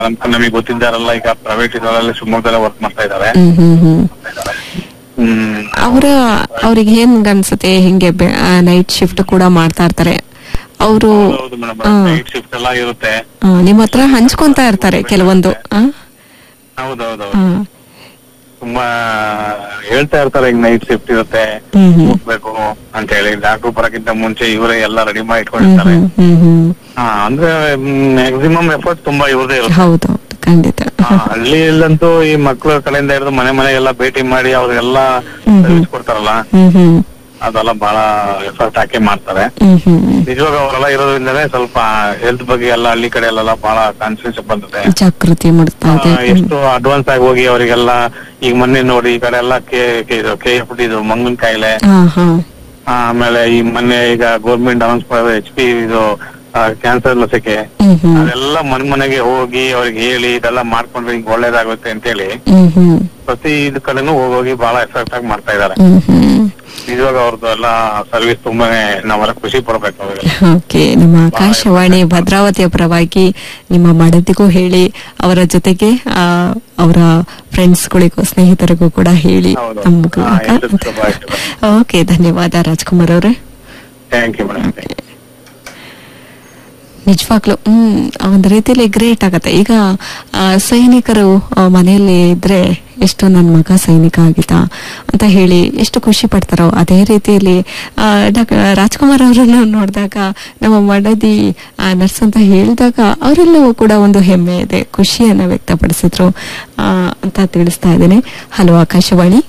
ನಮಗೆ ಗೊತ್ತಿದ್ದಾರಲ್ಲ ಈಗ ಪ್ರೈವೇಟ್ ಇದರಲ್ಲಿ ಶಿವಮೊಗ್ಗದಲ್ಲೇ ವರ್ಕ್ ಮಾಡ್ತಾ ಇದ್ದಾರೆ ಹ್ಮ್ ಹ್ಮ್ ಹ್ಮ್ ಹ್ಮ್ ಅವರ ಅವ್ರಿಗೆ ಏನ್ ಅನ್ಸುತ್ತೆ ಹಿಂಗೆ ನೈಟ್ ಶಿಫ್ಟ್ ಕೂಡ ಮಾಡ್ತಾ ಇರ್ತಾರೆ ಅವರು ಹೌದು ಮೇಡಮ್ ಹಾ. ನೈಟ್ ಶಿಫ್ಟ್ ಎಲ್ಲ ಇರುತ್ತೆ ನಿಮ್ಮ ಹತ್ರ ಹಂಚ್ಕೊಂತ ಇರ್ತಾರೆ ಕೆಲವೊಂದು ಆ? ಹೌದೌದು ಆ. ತುಂಬಾ ಹೇಳ್ತಾ ಇರ್ತಾರೆ ಈಗ ನೈಟ್ ಶಿಫ್ಟ್ ಇರುತ್ತೆ ಹ್ಮ್ ಹ್ಮ್ ಹೋಗ್ಬೇಕು ಅಂತ ಹೇಳಿ ಡಾಕ್ಟರ್ ಬರಕ್ಕಿಂತ ಮುಂಚೆ ಇವರೇ ಎಲ್ಲ ರೆಡಿ ಮಾಡಿ ಹ್ಮ್ ಇಟ್ಕೊಂಡಿರ್ತಾರೆ ಹ್ಮ್ ಹ್ಮ್ ಹ್ಮ್ ಹಾ ಅಂದ್ರೆ ಮ್ಯಾಕ್ಸಿಮಮ್ ಎಫರ್ಟ್ ತುಂಬಾ ಇವ್ರದೇ ಇರುತ್ತೆ ಹೌದು ಖಂಡಿತ ಹಾ, ಹಳ್ಳಿಯಲ್ಲಂತೂ ಈ ಮಕ್ಳ ಕಡೆಯಿಂದ ಹಿಡಿದು ಮನೆ ಮನೆಗೆಲ್ಲ ಭೇಟಿ ಮಾಡಿ ಅವ್ರಿಗೆಲ್ಲ ಹ್ಮ್ ಹ್ಮ್. ಸರ್ವಿಸ್ ಕೊಡ್ತಾರಲ್ಲ ಹ್ಮ್ ಹ್ಮ್ ಅದೆಲ್ಲ ಬಹಳ ಎಫರ್ಟ್ ಹಾಕಿ ಮಾಡ್ತಾರೆ ಹ್ಮ್ ಹ್ಮ್ ನಿಜವಾಗ ಅವರೆಲ್ಲ ಇರೋದ್ರಿಂದನೇ ಸ್ವಲ್ಪ ಹೆಲ್ತ್ ಬಗ್ಗೆ ಎಲ್ಲ ಹಳ್ಳಿ ಕಡೆ ಎಲ್ಲ ಬಹಳ ಕಾನ್ಫಿಡೆನ್ಸ್ ಬಂದಿದೆ ಜಾಗೃತಿ ಮೂಡಿಸ್ತಾ ಇದೆ ಆ, ಎಷ್ಟು ಅಡ್ವಾನ್ಸ್ ಆಗಿ ಹೋಗಿ ಅವರಿಗೆಲ್ಲ ಈಗ ಮೊನ್ನೆ ನೋಡಿ ಈ ಕಡೆ ಎಲ್ಲ ಕೆ ಕೆ ಇದು ಕೆ ಎಫ್ ಡಿ ಇದು ಮಂಗನ್ ಕಾಯಿಲೆ ಹಾ ಹಾ ಆ, ಆಮೇಲೆ ಈ ಮೊನ್ನೆ ಈಗ ಗೌರ್ಮೆಂಟ್ ಅನೌನ್ಸ್ ಮಾಡಿದ ಎಚ್ ಪಿ ಇದು ಕ್ಯಾನ್ಸರ್ ಲಸಿಕೆ ಹ್ಮ್ ಹ್ಮ್ ಅದೆಲ್ಲ ಮನೆ ಮನೆಗೆ ಹೋಗಿ ಅವ್ರಿಗೆ ಹೇಳಿ ಇದೆಲ್ಲ ಮಾಡ್ಕೊಂಡ್ರೆ ಹಿಂಗ್ ಒಳ್ಳೇದಾಗುತ್ತೆ ಅಂತ ಹೇಳಿ ಹ್ಮ್ ಹ್ಮ್ ಪ್ರತಿ ಇದ್ ಕಡೆನೂ ಹೋಗೋಗಿ ಬಹಳ ಎಫೆಕ್ಟ್ ಆಗಿ ಮಾಡ್ತಾ ಇದಾರೆ ಹ್ಮ್ ಹ್ಮ್ ನಿಜವಾಗ ಅವ್ರದ್ದು ಎಲ್ಲ ಸರ್ವಿಸ್ ತುಂಬಾನೇ ನಾವೆಲ್ಲ ಖುಷಿ ಪಡ್ಬೇಕು ಅವ್ರಿಗೆ ಓಕೆ ನಿಮ್ಮ ಆಕಾಶವಾಣಿ ಭದ್ರಾವತಿಯ ಪರವಾಗಿ ನಿಮ್ಮ ಮಡದಿಗೂ ಹೇಳಿ ಅವರ ಜೊತೆಗೆ ಆ, ಅವರ ಫ್ರೆಂಡ್ಸ್ಗಳಿಗೂ ಸ್ನೇಹಿತರಿಗೂ ಕೂಡ ಹೇಳಿ ಹೌದು. ನಮಗೂ ಹಾ, ಎಲ್ರಿಗೂ ಶುಭ ಆಯ್ತು. ಓಕೆ ಧನ್ಯವಾದ ರಾಜ್ಕುಮಾರ್ ಅವರೇ ಥ್ಯಾಂಕ್ ಯು ಮೇಡಮ್ ನಿಜವಾಗ್ಲು ಹ್ಮ್ ಒಂದ್ ರೀತಿಯಲ್ಲಿ ಗ್ರೇಟ್ ಆಗತ್ತೆ ಈಗ ಆ, ಸೈನಿಕರು ಆ, ಮನೆಯಲ್ಲಿ ಇದ್ರೆ ಎಷ್ಟು ನನ್ನ ಮಗ ಸೈನಿಕ ಆಗಿದ್ದ ಅಂತ ಹೇಳಿ ಎಷ್ಟು ಖುಷಿ ಪಡ್ತಾರೋ ಅದೇ ರೀತಿಯಲ್ಲಿ ಆ, ಡಾಕ್- ರಾಜ್ಕುಮಾರ್ ಅವರನ್ನು ನೋಡಿದಾಗ ನಮ್ಮ ಮಡದಿ ನರ್ಸ್ ಅಂತ ಹೇಳಿದಾಗ ಅವರೆಲ್ಲವೂ ಕೂಡ ಒಂದು ಹೆಮ್ಮೆ ಇದೆ ಖುಷಿಯನ್ನ ವ್ಯಕ್ತಪಡಿಸಿದ್ರು ಆ, ಅಂತ ತಿಳಿಸ್ತಾ ಇದ್ದೇನೆ ಹಲೋ ಆಕಾಶವಾಣಿ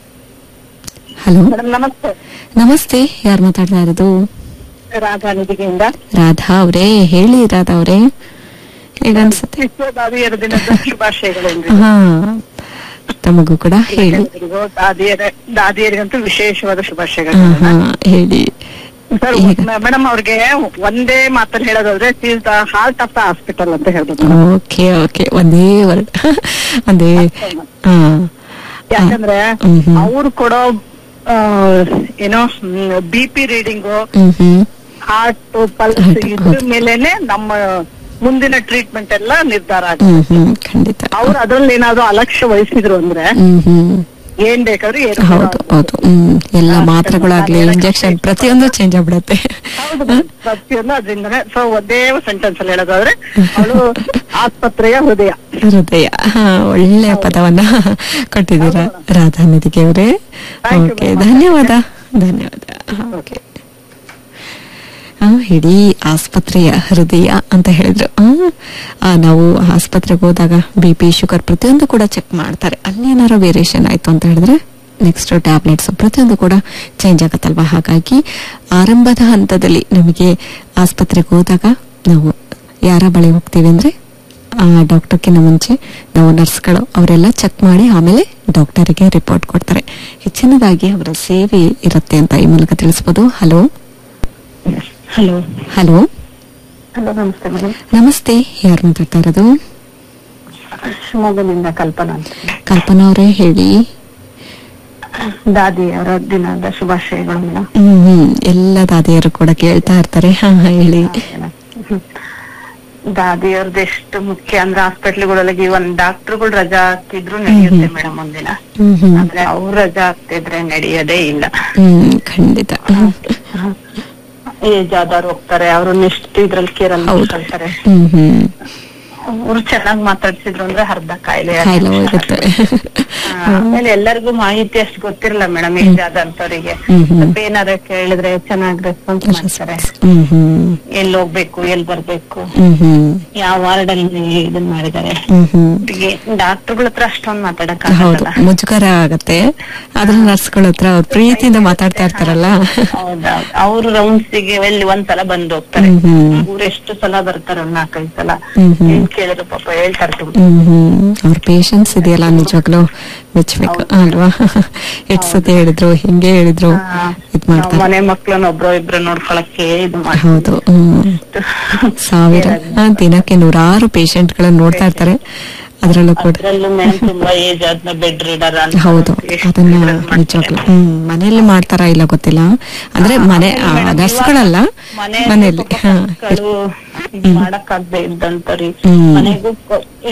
ಹಲೋ ಮೇಡಮ್ ನಮಸ್ತೆ ನಮಸ್ತೆ ಯಾರು ಮಾತಾಡ್ತಾ ಇರೋದು ರಾಧಾ ನಿಧಿಗೆಯಿಂದ ರಾಧಾ ಅವರೇ ಹೇಳಿ ರಾಧಾ ಅವರೇ ಹೇಗನ್ಸುತ್ತೆ ವಿಶ್ವ ದಾದಿಯರ ದಿನದ ಶುಭಾಶಯಗಳು ಹಾ ತಮಗೂ ಕೂಡ ಹೇಳಿ ದಾದಿಯರ ದಾದಿಯರಿಗಂತೂ ವಿಶೇಷವಾದ ಹಾ ಶುಭಾಶಯಗಳು ಹಾ ಹೇಳಿ ಸರ್ ಈಗ- ಮೇಡಮ್ ಅವ್ರಿಗೆ ಒಂದೇ ಮಾತಲ್ಲಿ ಹೇಳೋದಾದ್ರೆ is the heart of the hospital ಅಂತ ಹೇಳ್ಬೋದು madam. ಓಕೆ ಓಕೆ ಒಂದೇ ವರ್ಡ್ ಒಂದೇ ಹಾ ಯಾಕಂದ್ರೆ ಹ್ಮ್ ಹ್ಮ್. ಅವ್ರು ಕೊಡೋ ಆ, ಏನೋ ಬಿ ಪಿ ರೀಡಿಂಗು ಹ್ಮ್ ಹ್ಮ್ ಹಾರ್ಟ್ ಪಲ್ಸ್ ಹೌದು, ಇದ್ರ ಹೌದು. ಮೇಲೆನೆ ನಮ್ಮ ಮುಂದಿನ ಟ್ರೀಟ್ಮೆಂಟ್ ಎಲ್ಲ ನಿರ್ಧಾರ ಆಗುತ್ತೆ ಹ್ಮ್ ಹ್ಮ್ ಖಂಡಿತ ಅವ್ರು ಅದ್ರಲ್ಲಿ ಏನಾದ್ರು ಅಲಕ್ಷ್ಯ ವಹಿಸಿದ್ರು ಅಂದ್ರೆ ಹ್ಮ್ ಹ್ಮ್ ಏನ್ ಬೇಕಾದ್ರೂ ಏನು ಹೌದು ಹೌದು ಹ್ಮ್ ಎಲ್ಲ ಮಾತ್ರೆಗಳಾಗ್ಲಿ ಇಂಜೆಕ್ಷನ್ ಪ್ರತಿಯೊಂದು ಚೇಂಜ್ ಆಗ್ಬಿಡತ್ತೆ ಹೌದು madam. ಪ್ರತಿಯೊಂದು ಅದರಿಂದನೇ ಸೊ ಒಂದೇ ಸೆಂಟೆನ್ಸ್ ಅಲ್ಲಿ ಹೇಳೋದಾದ್ರೆ ಅವಳು ಆಸ್ಪತ್ರೆಯ ಹೃದಯ ಹೃದಯ ಹಾ ಒಳ್ಳೆ ಪದವನ್ನ ಕೊಟ್ಟಿದ್ದೀರಾ ರಾಧಾ ನಿಧಿಗೆ ಅವರೇ Thank you, ಓಕೆ ma'am. ಧನ್ಯವಾದ ಧನ್ಯವಾದ ಓಕೆ ಆ, ಇಡೀ ಆಸ್ಪತ್ರೆಯ ಹೃದಯ ಅಂತ ಹೇಳಿದ್ರು ಆ, ಆ, ನಾವು ಆಸ್ಪತ್ರೆಗೆ ಹೋದಾಗ ಬಿ ಪಿ ಶುಗರ್ ಪ್ರತಿಯೊಂದು ಕೂಡ ಚೆಕ್ ಮಾಡ್ತಾರೆ ಅಲ್ಲೇನಾರ ವೇರಿಯೇಷನ್ ಆಯ್ತು ಅಂತ ಹೇಳಿದ್ರೆ ನೆಕ್ಸ್ಟ್ ಟ್ಯಾಬ್ಲೆಟ್ಸ್ ಪ್ರತಿಯೊಂದು ಕೂಡ ಚೇಂಜ್ ಆಗತ್ತಲ್ವಾ ಹಾಗಾಗಿ ಆರಂಭದ ಹಂತದಲ್ಲಿ ನಮಗೆ ಆಸ್ಪತ್ರೆಗೆ ಹೋದಾಗ ನಾವು ಯಾರ ಬಳಿ ಹೋಗ್ತೀವಿ ಅಂದ್ರೆ ಆ ಡಾಕ್ಟರ್ಗಿಂತ ಮುಂಚೆ ನಾವು ನರ್ಸ್ಗಳು ಅವರೆಲ್ಲ ಚೆಕ್ ಮಾಡಿ ಆಮೇಲೆ ಡಾಕ್ಟರಿಗೆ ರಿಪೋರ್ಟ್ ಕೊಡ್ತಾರೆ ಹೆಚ್ಚಿನದಾಗಿ ಅವರ ಸೇವೆ ಇರುತ್ತೆ ಅಂತ ಈ ಮೂಲಕ ತಿಳಿಸ್ಬೋದು ಹಲೋ ಹಲೋ ಹಲೋ ಹಲೋ ನಮಸ್ತೆ ಮೇಡಮ್ ನಮಸ್ತೆ ಯಾರು ಮಾತಾಡ್ತಾ ಇರೋದು ಶಿವಮೊಗ್ಗದಿಂದ ಕಲ್ಪನಾ ಅಂತ ಕಲ್ಪನಾ ಅವರೇ ಹೇಳಿ ದಾದಿ ಅವರ ದಿನದ ಶುಭಾಶಯಗಳು ಮೇಡಮ್ ಹ್ಮ್ ಹ್ಮ್ ಎಲ್ಲ ದಾದಿಯರು ಕೂಡ ಕೇಳ್ತಾ ಇರ್ತಾರೆ ಹಾ ಹಾ, ಹೇಳಿ ದಾದಿಯವ್ರದ್ದು ಎಷ್ಟು ಮುಖ್ಯ ಅಂದ್ರೆ ಹಾಸ್ಪಿಟ್ಲ್ಗಳಲ್ಲಿ ಒಂದ್ ಡಾಕ್ಟರ್ಗಳು ರಜಾ ಹಾಕಿದ್ರು ನಡೆಯುತ್ತೆ ಮೇಡಮ್ ಒಂದಿನ ಹ್ಮ್ ಹ್ಮ್ ಆದ್ರೆ ಅವ್ರು ರಜಾ ಹಾಕ್ತಿದ್ರೆ ನಡೆಯೋದೇ ಇಲ್ಲ ಹ್ಮ್ ಖಂಡಿತ ಹ್ಮ್ ಏಜ್ ಆದವ್ರು ಹೋಗ್ತಾರೆ ಅವ್ರನ್ನ ಎಷ್ಟು ಇದ್ರಲ್ಲಿ ಕೇರಲ್ ಹೌದು. ಮಾಡ್ಕೊಳ್ತಾರೆ ಹ್ಮ್ ಹ್ಮ್ ಅವ್ರು ಚೆನ್ನಾಗ್ ಮಾತಾಡ್ಸಿದ್ರು ಅಂದ್ರೆ ಅರ್ಧ ಕಾಯಿಲೆ ಕಾಯಿಲೆ ಹೋಗುತ್ತೆ ಹಾ, ಆಮೇಲೆ ಎಲ್ಲರಿಗೂ ಮಾಹಿತಿ ಅಷ್ಟು ಗೊತ್ತಿರಲ್ಲ ಮೇಡಮ್ ಏಜ್ ಆದಂತವರಿಗೆ ಹ್ಮ್ ಹ್ಮ್. ಸ್ವಲ್ಪ ಏನಾದ್ರು ಕೇಳಿದ್ರೆ ಚೆನ್ನಾಗ್ ರೆಸ್ಪಾನ್ಸ್ ಮಾಡ್ತಾರೆ ಹ್ಮ್ ಹ್ಮ್ ಎಲ್ಲಿ ಹೋಗ್ಬೇಕು ಎಲ್ಲಿ ಬರ್ಬೇಕು ಹ್ಮ್ ಹ್ಮ್ ಯಾವ ವಾರ್ಡ್ ಅಲ್ಲಿ ಇದನ್ ಮಾಡಿದ್ದಾರೆ ಹ್ಮ್ ಹ್ಮ್ ಡಾಕ್ಟರ್ಗಳ ಹತ್ರ ಅಷ್ಟೊಂದ್ ಮಾತಾಡಕ್ ಹೌದು ಆಗಲ್ಲ ಮುಜುಗರ ಆಗತ್ತೆ ಆದ್ರೆ ನರ್ಸ್ಗಳ ಹತ್ರ ಅವ್ರ ಪ್ರೀತಿಯಿಂದ ಮಾತಾಡ್ತಾ ಇರ್ತಾರಲ್ಲ ಹೌದಾ ಅವ್ರು ರೌಂಡ್ಸ್ ಗೆ ಎಲ್ಲಿ ಒಂದ್ಸಲ ಬಂದ್ ಹೋಗ್ತಾರೆ ಹ್ಮ್ ಹ್ಮ್ ಊರ್ ಎಷ್ಟು ಸಲ ಬರ್ತಾರ ಒಂದ್ ನಾಲ್ಕೈದು ಸಲ ಹ್ಮ್ ಹ್ಮ್. ಏನ್ ಕೇಳಿದ್ರು ಪಾಪ ಹೇಳ್ತಾರೆ ತುಂಬ ಹ್ಮ್ ಹ್ಮ್ ಅವ್ರ ಪೇಶನ್ಸ್ ಇದೆಯಲ್ಲ ನಿಜವಾಗ್ಲು ಮೆಚ್ಚಬೇಕು ಅಲ್ವಾ ಎಷ್ಟ್ ಸತಿ ಹೇಳಿದ್ರು ಹಿಂಗೆ ಹೇಳಿದ್ರು ಹಾ. ಇದ್ ನಾವ್ ಮಾಡ್ತಾರೆ ಮನೆ ಮಕ್ಳನ್ನ ಒಬ್ರು ಇಬ್ರು ನೋಡ್ಕೊಳಕ್ಕೆ ಇದು ಮಾಡಿ ಹೌದು ಹ್ಮ್ ಸಾವಿರ ಆ, ದಿನಕ್ಕೆ ನೂರಾರು ಪೇಷಂಟ್ ಗಳನ್ನ ನೋಡ್ತಾ ಇರ್ತಾರೆ ಅದ್ರಲ್ಲೂ ಕೂಡ ಅದ್ರಲ್ಲೂ ಮೇಡಮ್ ತುಂಬಾ ಏಜ್ ಆದ್ಮೇಲೆ ಬೆಡ್ ರೀಡರ್ ಅಂತ ಹೌದು ಅದನ್ನ ನಿಜವಾಗ್ಲು ಹ್ಮ್ ಮನೆಯಲ್ಲಿ ಮಾಡ್ತಾರಾ ಇಲ್ಲ ಗೊತ್ತಿಲ್ಲ ಅಂದ್ರೆ ಮನೆ ನರ್ಸ್ಗಳಲ್ಲ ಮನೆಯಲ್ಲಿ ಹಾ ಮಾಡಕ್ ಆಗದೆ ಇದ್ದಂತರಿ ಹ್ಮ್. ಮನೆಗೂ